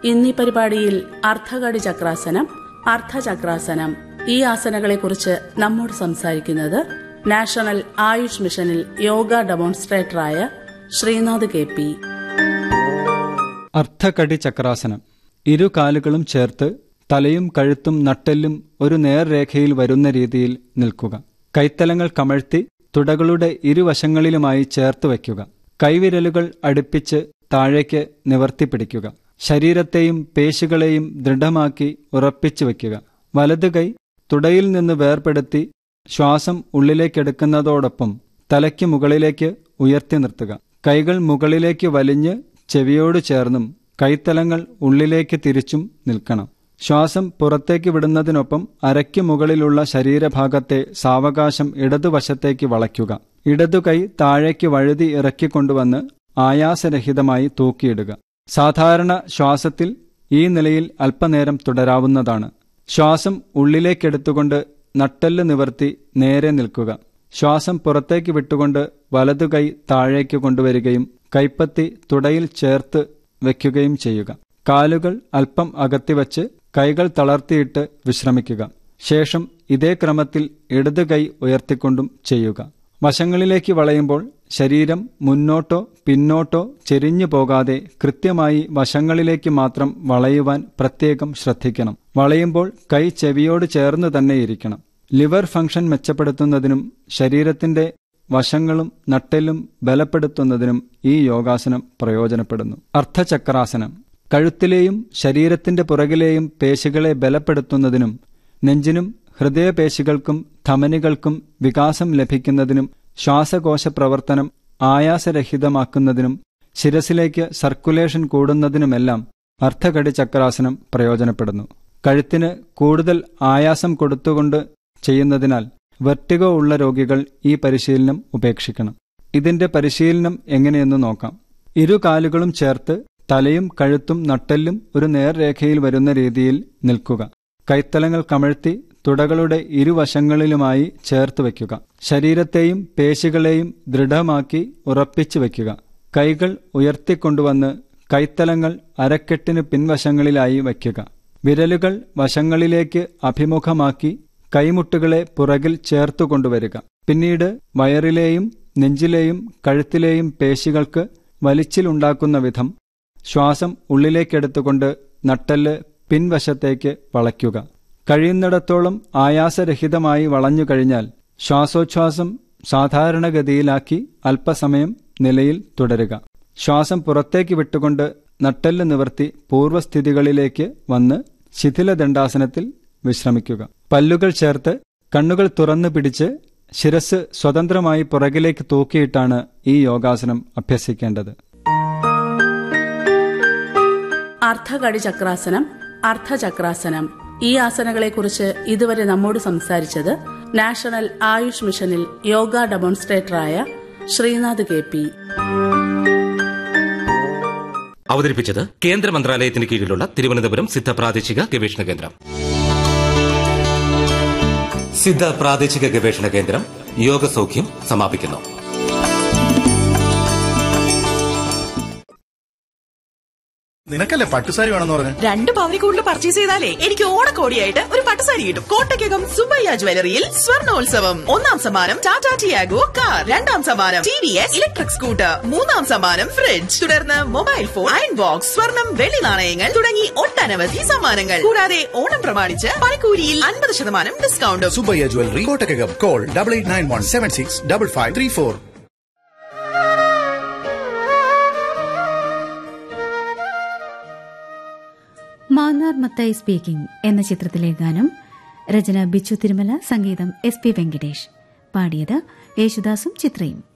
ഇന്നീ പരിപാടിയിൽ അർദ്ധകടി ചക്രാസനം അർദ്ധചക്രാസനം ഈ ആസനകളെക്കുറിച്ച് നമ്മോട് സംസാരിക്കുന്നത് നാഷണൽ ആയുഷ് മിഷനിൽ യോഗ ഡെമോൺസ്ട്രേറ്ററായ ശ്രീനാഥ് കെ പി അർദ്ധകടി ചക്രാസനം ഇരു കാലുകളും ചേർത്ത് തലയും കഴുത്തും നട്ടെല്ലും ഒരു നേർരേഖയിൽ വരുന്ന രീതിയിൽ നിൽക്കുക കൈത്തലങ്ങൾ കമഴ്ത്തി തുടകളുടെ ഇരുവശങ്ങളിലുമായി ചേർത്ത് വയ്ക്കുക കൈവിരലുകൾ അടുപ്പിച്ച് താഴേക്ക് നിവർത്തി പിടിക്കുക ശരീരത്തെയും പേശികളെയും ദൃഢമാക്കി ഉറപ്പിച്ചു വയ്ക്കുക വലതു കൈ തുടയിൽ നിന്ന് വേർപെടുത്തി ശ്വാസം ഉള്ളിലേക്കെടുക്കുന്നതോടൊപ്പം തലയ്ക്ക് മുകളിലേക്ക് ഉയർത്തി നിർത്തുക കൈകൾ മുകളിലേക്ക് വലിഞ്ഞ് ചെവിയോട് ചേർന്നും കൈത്തലങ്ങൾ ഉള്ളിലേക്ക് തിരിച്ചും നിൽക്കണം ശ്വാസം പുറത്തേക്ക് വിടുന്നതിനൊപ്പം അരയ്ക്ക് മുകളിലുള്ള ശരീരഭാഗത്തെ സാവകാശം ഇടതുവശത്തേക്ക് വളയ്ക്കുക ഇടതു കൈ താഴേക്ക് വഴുതി ഇറക്കിക്കൊണ്ടുവന്ന് ആയാസരഹിതമായി തൂക്കിയിടുക സാധാരണ ശ്വാസത്തിൽ ഈ നിലയിൽ അല്പനേരം തുടരാവുന്നതാണ് ശ്വാസം ഉള്ളിലേക്കെടുത്തുകൊണ്ട് നട്ടെല്ല് നിവർത്തി നേരെ നിൽക്കുക ശ്വാസം പുറത്തേക്ക് വിട്ടുകൊണ്ട് വലതു കൈ താഴേക്ക് കൊണ്ടുവരികയും കൈപ്പത്തി തുടയിൽ ചേർത്ത് വയ്ക്കുകയും ചെയ്യുക കാലുകൾ അല്പം അകത്തിവച്ച് കൈകൾ തളർത്തിയിട്ട് വിശ്രമിക്കുക ശേഷം ഇതേ ക്രമത്തിൽ ഇടത് കൈ ഉയർത്തിക്കൊണ്ടും ചെയ്യുക വശങ്ങളിലേക്ക് വളയുമ്പോൾ ശരീരം മുന്നോട്ടോ പിന്നോട്ടോ ചെരിഞ്ഞു പോകാതെ കൃത്യമായി വശങ്ങളിലേക്ക് മാത്രം വളയുവാൻ പ്രത്യേകം ശ്രദ്ധിക്കണം വളയുമ്പോൾ കൈ ചെവിയോട് ചേർന്ന് തന്നെ ഇരിക്കണം ലിവർ ഫംഗ്ഷൻ മെച്ചപ്പെടുത്തുന്നതിനും ശരീരത്തിന്റെ വശങ്ങളും നട്ടെല്ലും ബലപ്പെടുത്തുന്നതിനും ഈ യോഗാസനം പ്രയോജനപ്പെടുന്നു അർദ്ധചക്രാസനം കഴുത്തിലെയും ശരീരത്തിന്റെ പുറകിലെയും പേശികളെ ബലപ്പെടുത്തുന്നതിനും നെഞ്ചിനും ഹൃദയപേശികൾക്കും ധമനികൾക്കും വികാസം ലഭിക്കുന്നതിനും ശ്വാസകോശ പ്രവർത്തനം ആയാസരഹിതമാക്കുന്നതിനും ശിരസിലേക്ക് സർക്കുലേഷൻ കൂടുന്നതിനുമെല്ലാം അർദ്ധകടി ചക്രാസനം പ്രയോജനപ്പെടുന്നു കഴുത്തിന് കൂടുതൽ ആയാസം കൊടുത്തുകൊണ്ട് ചെയ്യുന്നതിനാൽ വെർട്ടിഗോ ഉള്ള രോഗികൾ ഈ പരിശീലനം ഉപേക്ഷിക്കണം ഇതിന്റെ പരിശീലനം എങ്ങനെയെന്ന് നോക്കാം ഇരു കാലുകളും ചേർത്ത് തലയും കഴുത്തും നട്ടെല്ലും ഒരു നേർരേഖയിൽ വരുന്ന രീതിയിൽ നിൽക്കുക കൈത്തലങ്ങൾ കമഴ്ത്തി തുടകളുടെ ഇരുവശങ്ങളിലുമായി ചേർത്ത് വയ്ക്കുക ശരീരത്തെയും പേശികളെയും ദൃഢമാക്കി ഉറപ്പിച്ചു വയ്ക്കുക കൈകൾ ഉയർത്തിക്കൊണ്ടുവന്ന് കൈത്തലങ്ങൾ അരക്കെട്ടിന് പിൻവശങ്ങളിലായി വയ്ക്കുക വിരലുകൾ വശങ്ങളിലേക്ക് അഭിമുഖമാക്കി കൈമുട്ടുകളെ പുറകിൽ ചേർത്തു കൊണ്ടുവരിക പിന്നീട് വയറിലെയും നെഞ്ചിലെയും കഴുത്തിലെയും പേശികൾക്ക് വലിച്ചിലുണ്ടാക്കുന്ന വിധം ശ്വാസം ഉള്ളിലേക്കെടുത്തുകൊണ്ട് നട്ടെല്ല് പിൻവശത്തേക്ക് വളയ്ക്കുക കഴിയുന്നിടത്തോളം ആയാസരഹിതമായി വളഞ്ഞു കഴിഞ്ഞാൽ ശ്വാസോച്ഛ്വാസം സാധാരണഗതിയിലാക്കി അല്പസമയം നിലയിൽ തുടരുക ശ്വാസം പുറത്തേക്ക് വിട്ടുകൊണ്ട് നട്ടെല്ല് നിവർത്തി പൂർവ്വസ്ഥിതികളിലേക്ക് വന്ന് ശിഥിലദണ്ഡാസനത്തിൽ വിശ്രമിക്കുക പല്ലുകൾ ചേർത്ത് കണ്ണുകൾ തുറന്നു പിടിച്ച് ശിരസ് സ്വതന്ത്രമായി പുറകിലേക്ക് തൂക്കിയിട്ടാണ് ഈ യോഗാസനം അഭ്യസിക്കേണ്ടത് അർദ്ധകടി ചക്രാസനം അർദ്ധചക്രാസനം ഈ ആസനകളെക്കുറിച്ച് ഇതുവരെ നമ്മോട് സംസാരിച്ചത് നാഷണൽ ആയുഷ് മിഷനിൽ യോഗ ഡെമോൺസ്ട്രേറ്ററായ ശ്രീനാഥ് കെ പി അവതരിപ്പിച്ചത് കേന്ദ്ര മന്ത്രാലയത്തിന് കീഴിലുള്ള തിരുവനന്തപുരം സിദ്ധ പ്രാദേശിക ഗവേഷണ കേന്ദ്രം സിദ്ധ പ്രാദേശിക ഗവേഷണ കേന്ദ്രം യോഗസൗഖ്യം സമാപിക്കുന്നു നിനക്കല്ലേ പട്ടുസാരി വേണമെന്ന് പറഞ്ഞു രണ്ട് പവനി കൂടുതൽ പർച്ചേസ് ചെയ്താലേ എനിക്ക് ഓണക്കോടിയായിട്ട് ഒരു പട്ടുസാരി കിട്ടും കോട്ടയ്ക്കകം സുബയ്യ ജ്വല്ലറിയിൽ സ്വർണോത്സവം ഒന്നാം സമ്മാനം ടാറ്റ ടിയാഗോ കാർ രണ്ടാം സമ്മാനം T V S electric scooter മൂന്നാം സമ്മാനം ഫ്രിഡ്ജ് തുടർന്ന് മൊബൈൽ ഫോൺ അയൺ ബോക്സ് സ്വർണം വെള്ളി നാണയങ്ങൾ തുടങ്ങി ഒട്ടനവധി സമ്മാനങ്ങൾ കൂടാതെ ഓണം പ്രമാണിച്ച് പണിക്കൂലിയിൽ അൻപത് ശതമാനം ഡിസ്കൗണ്ടും Subbaiah jewellery Kottakkakam call double eight nine one seven six double five three four Mannar Mathai speaking എന്ന ചിത്രത്തിലെ ഗാനം രചന ബിച്ചു തിരുമല സംഗീതം എസ് പി വെങ്കടേഷ് പാടിയത് യേശുദാസും ചിത്രയും